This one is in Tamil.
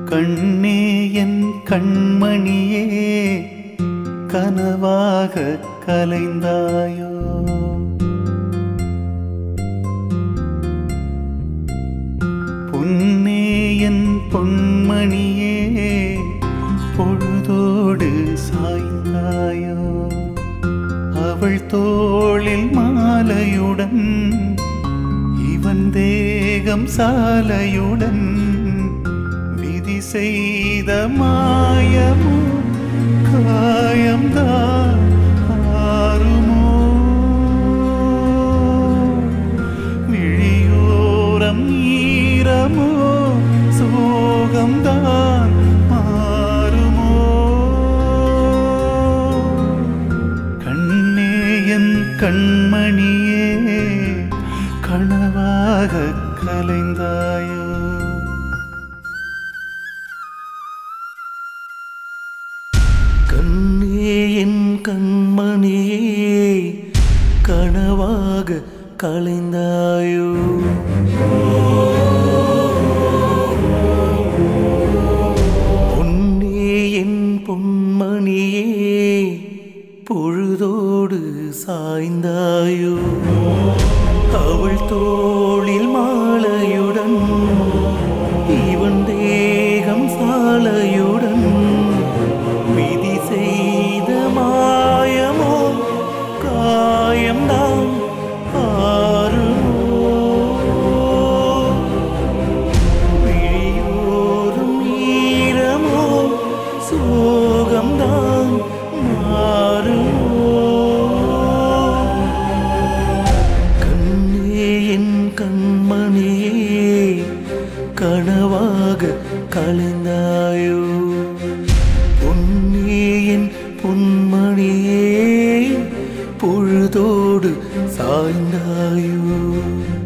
கண்ணே என் கண்மணியே கனவாக கலைந்தாயோ பொன்னே என் பொன்மணியே பொழுதோடு சாய்ந்தாயோ அவள் தோளில் மாலையுடன் இவன் தேகம் சாலையுடன் விதி செய்த மாயமோ காயம்தான் ஆறுமோ விழியோரம் ஈரமோ சோகம்தான் மாறுமோ கண்ணே என் கண்மணியே கனவாக கலைந்தாயோ கண்ணே என் கண்மணியே கனவாக கலைந்தாயோ பொன்னே என் பொன்மணியே பொழுதோடு சாய்ந்தாயோ அவள் தோளில் மாலையுடன் இவன் தேகம் சாலையுடன் விதி செய்த மாயமோ காயம்தான் ஆறுமோ விழியோரும் ஈரமோ சோகம்தான் மாறுமோ கண்ணே என் கண்மணியே கனவாக கலைந்தாயோ பொன்னே என் பொன்மணியே பொழுதோடு சாய்ந்தாயோ